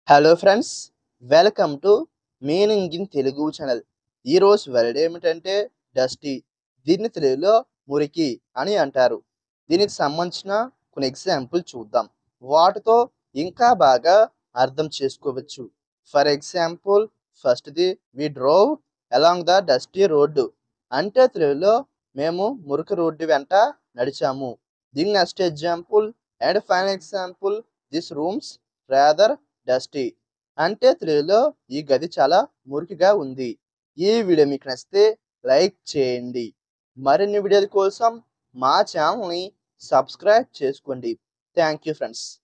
hello friends welcome to meaning in Telugu channel ఈరోజు word ఏమిటంటే dusty దీన్ని తెలుగులో మురికి అని అంటారు దీనికి సంబంధించిన కొన్ని ఎగ్జాంపుల్ చూద్దాం వాటితో ఇంకా బాగా అర్థం చేసుకోవచ్చు ఫర్ ఎగ్జాంపుల్ ఫస్ట్ది we drove along the dusty road అంటే తెలుగులో మేము మురికి రోడ్డు వెంట నడిచాము దీని next example and final example this rooms rather dusty అంటే తెలుగులో ఈ గది చాలా మురికిగా ఉంది ఈ వీడియో మీకు నచ్చితే లైక్ చేయండి మరిన్ని వీడియోల కోసం మా ఛానల్ని సబ్స్క్రైబ్ చేసుకోండి థ్యాంక్ యూ ఫ్రెండ్స్